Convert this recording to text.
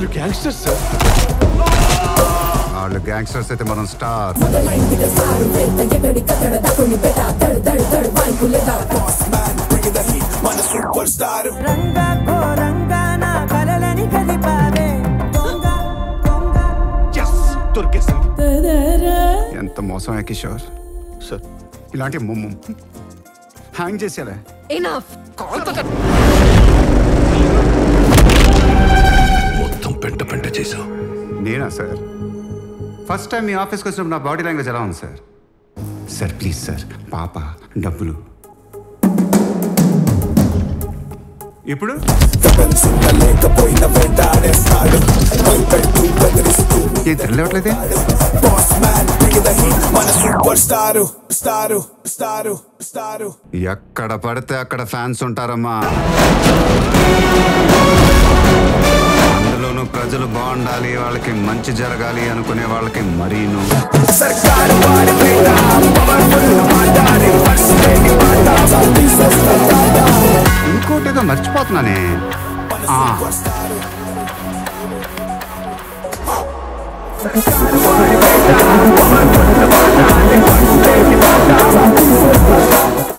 మీరు gangsters sir వాళ్ళు gangsters అయితే మనం స్టార్ రంగా ఘోరంగా నా కలలని కదిపావే దొంగ దొంగ ఎస్ దొరికేసింది ఎంత మోసమే కిషోర్ సార్ ఇలాంటి ముమ్ము హ్యాంగ్ చేసేలే ఎనఫ్ మొత్తం పెంట పెంట చేసావు నేనా సార్ ఫస్ట్ టైం మీ ఆఫీస్కి వచ్చినప్పుడు నా బాడీ లాంగ్వేజ్ ఎలా ఉంది సార్ సార్ ప్లీజ్ సార్ పాప డబ్బులు ఇప్పుడు ఏం తెలియట్లేదే ఎక్కడ పడితే అక్కడ ఫ్యాన్స్ ఉంటారమ్మా అందులోనూ ప్రజలు బాగుండాలి వాళ్ళకి మంచి జరగాలి అనుకునే వాళ్ళకి మరీను ఇంకోటి ఏదో మర్చిపోతున్నానే ఆ,